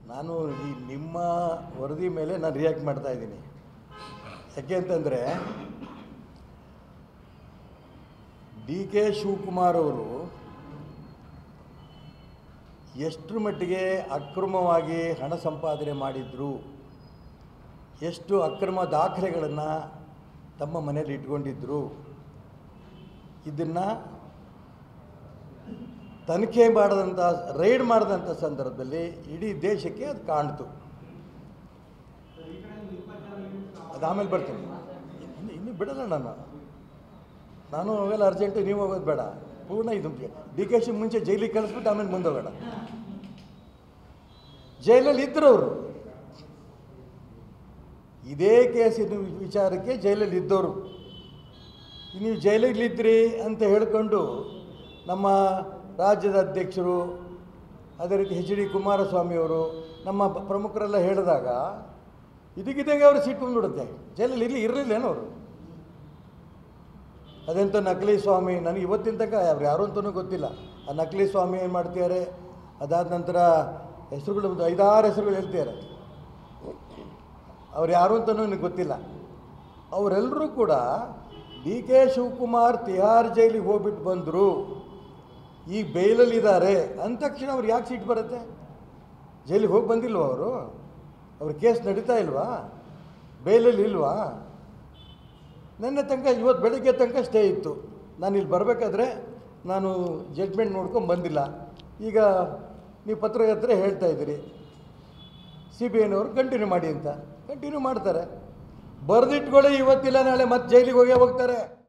ನಾನು ಈ ನಿಮ್ಮ ವರದಿ ಮೇಲೆ ನಾನು ರಿಯಾಕ್ಟ್ ಮಾಡ್ತಾ ಇದ್ದೀನಿ ಯಾಕೆ ಅಂತಂದರೆ ಡಿ ಕೆ ಶಿವಕುಮಾರ್ ಅವರು ಎಷ್ಟರ ಮಟ್ಟಿಗೆ ಅಕ್ರಮವಾಗಿ ಹಣ ಸಂಪಾದನೆ ಮಾಡಿದ್ರು ಎಷ್ಟು ಅಕ್ರಮ ದಾಖಲೆಗಳನ್ನು ತಮ್ಮ ಮನೇಲಿ ಇಟ್ಕೊಂಡಿದ್ರು ಇದನ್ನು ತನಿಖೆ ಮಾಡಿದಂಥ ರೈಡ್ ಮಾಡಿದಂಥ ಸಂದರ್ಭದಲ್ಲಿ ಇಡೀ ದೇಶಕ್ಕೆ ಅದು ಕಾಣ್ತು ಅದು ಆಮೇಲೆ ಬರ್ತೀನಿ ಇನ್ನು ಇನ್ನು ಬಿಡಲ್ಲ ನಾನು ನಾನು ಅವೆಲ್ಲ ಅರ್ಜೆಂಟು ನೀವು ಹೋಗೋದು ಬೇಡ ಪೂರ್ಣ ಇದು ಡಿ ಕೆ ಶಿ ಮುಂಚೆ ಜೈಲಿಗೆ ಕಳಿಸ್ಬಿಟ್ಟು ಆಮೇಲೆ ಮುಂದೆ ಹೋಗೋಣ ಜೈಲಲ್ಲಿ ಇದ್ದರು ಅವರು ಇದೇ ಕೇಸಿನ ವಿಚಾರಕ್ಕೆ ಜೈಲಲ್ಲಿ ಇದ್ದವರು ನೀವು ಜೈಲಲ್ಲಿದ್ದಿರಿ ಅಂತ ಹೇಳ್ಕೊಂಡು ನಮ್ಮ ರಾಜ್ಯದ ಅಧ್ಯಕ್ಷರು ಅದೇ ರೀತಿ ಎಚ್ ಡಿ ಕುಮಾರಸ್ವಾಮಿಯವರು ನಮ್ಮ ಪ- ಪ್ರಮುಖರೆಲ್ಲ ಹೇಳಿದಾಗ ಇದಕ್ಕಿದ್ದಂಗೆ ಅವರು ಸಿಟ್ಟು ಬಂದ್ಬಿಡುತ್ತೆ ಜೈಲಲ್ಲಿ ಇಲ್ಲಿ ಇರಲಿಲ್ಲೇನೋ ಅವರು ಅದೆಂತ ನಕಲಿ ಸ್ವಾಮಿ ನನಗೆ ಇವತ್ತಿನ ತನಕ ಅವ್ರು ಯಾರು ಅಂತಲೂ ಗೊತ್ತಿಲ್ಲ ಆ ನಕಲಿ ಸ್ವಾಮಿ ಏನು ಮಾಡ್ತಿದ್ದಾರೆ ಅದಾದ ನಂತರ ಹೆಸರುಗಳು ಒಂದು ಐದಾರು ಹೆಸರುಗಳು ಹೇಳ್ತಿದ್ದಾರೆ ಅವ್ರು ಯಾರು ಅಂತಲೂ ನನಗೆ ಗೊತ್ತಿಲ್ಲ ಅವರೆಲ್ಲರೂ ಕೂಡ ಡಿ ಕೆ ಶಿವಕುಮಾರ್ ತಿಹಾರ್ ಜೈಲಿಗೆ ಹೋಗ್ಬಿಟ್ಟು ಬಂದರು ಈಗ ಬೇಲಲ್ಲಿದ್ದಾರೆ ಅಂದ ತಕ್ಷಣ ಅವ್ರು ಯಾಕೆ ಸೀಟ್ ಬರುತ್ತೆ ಜೈಲಿಗೆ ಹೋಗಿ ಬಂದಿಲ್ವಾ ಅವರು ಅವ್ರ ಕೇಸ್ ನಡೀತಾ ಇಲ್ವಾ ಬೇಲಲ್ಲಿ ಇಲ್ವಾ ನಿನ್ನೆ ತನಕ ಇವತ್ತು ಬೆಳಗ್ಗೆ ತನಕ ಸ್ಟೇ ಇತ್ತು ನಾನು ಇಲ್ಲಿ ಬರಬೇಕಾದ್ರೆ ನಾನು ಜಡ್ಜ್ಮೆಂಟ್ ನೋಡ್ಕೊಂಡು ಬಂದಿಲ್ಲ ಈಗ ನೀವು ಪತ್ರಕರ್ತರೆ ಹೇಳ್ತಾ ಇದ್ದೀರಿ ಸಿ ಬಿ ಐನವರು ಕಂಟಿನ್ಯೂ ಮಾಡಿ ಅಂತ ಕಂಟಿನ್ಯೂ ಮಾಡ್ತಾರೆ ಬರೆದಿಟ್ಕೊಳ್ಳಿ ಇವತ್ತಿಲ್ಲ ನಾಳೆ ಮತ್ತೆ ಜೈಲಿಗೆ ಹೋಗೇ ಹೋಗ್ತಾರೆ